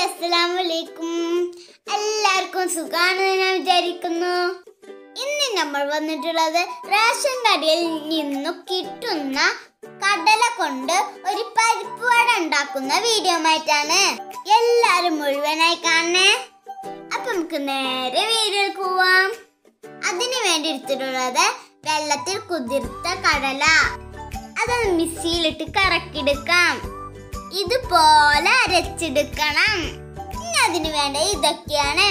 അസ്സലാമു അലൈക്കും എല്ലാവർക്കും സുഖാണ് ഞാൻ വിചാരിക്കുന്നു ഇന്ന് നമ്മൾ വന്നിട്ടുള്ളത് റേഷൻ കടയിൽ നിന്നു കിട്ടുന്ന കടല കൊണ്ട് ഒരു പരിപ്പ് വട ഉണ്ടാക്കുന്ന വീഡിയോ ആയിട്ടാണ് എല്ലാരും മുഴുവനായി കാണണേ അപ്പൊ നമുക്ക് നേരെ വീഡിയോയിൽ പോവാം അതിനു വേണ്ടി എടുത്തിട്ടുള്ളത് വെള്ളത്തിൽ കുതിർത്ത കടല അത് മിക്സിയിലിട്ട് കറക്കിയെടുക്കാം ഇതുപോലെ അരച്ചെടുക്കണം ഇനി അതിനു വേണ്ട ഇതൊക്കെയാണ്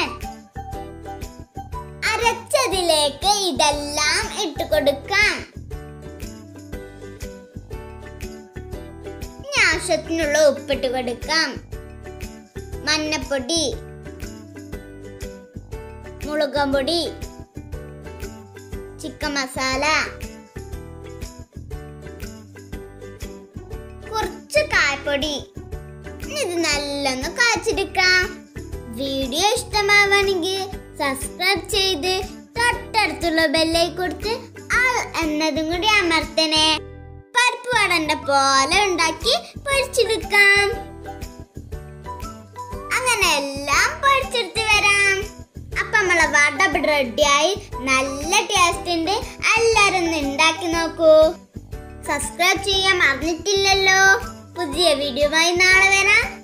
അരച്ചതിലേക്ക് ഇതെല്ലാം ഇട്ട് കൊടുക്കാം ഇനി ആവശ്യത്തിനുള്ള ഉപ്പിട്ട് കൊടുക്കാം മഞ്ഞപ്പൊടി മുളകും പൊടി ചിക്കൻ മസാല കുറച്ച് കായപ്പൊടി ഇനി ഇത് നല്ലൊന്ന് കാച്ചെടുക്കാം വീഡിയോ ഇഷ്ടമാവുകയാണെങ്കിൽ സബ്സ്ക്രൈബ് ചെയ്ത് തൊട്ടടുത്തുള്ള ബെല്ലൈ കൊടുത്ത് ആൾ എന്നതും കൂടി അമർത്തണേ പരിപ്പ് വടന്റെ പോലെ ഉണ്ടാക്കി പൊരിച്ചെടുക്കാം അങ്ങനെ എല്ലാം പൊരിച്ചെടുത്ത് വരാം അപ്പൊ നമ്മളെ വട റെഡിയായി നല്ല ടേസ്റ്റ് ഉണ്ട് എല്ലാരും ഒന്ന് ഉണ്ടാക്കി നോക്കൂ സബ്സ്ക്രൈബ് ചെയ്യാൻ മറന്നിട്ടില്ലല്ലോ പുതിയ വീഡിയോയുമായി നാളെ വരാം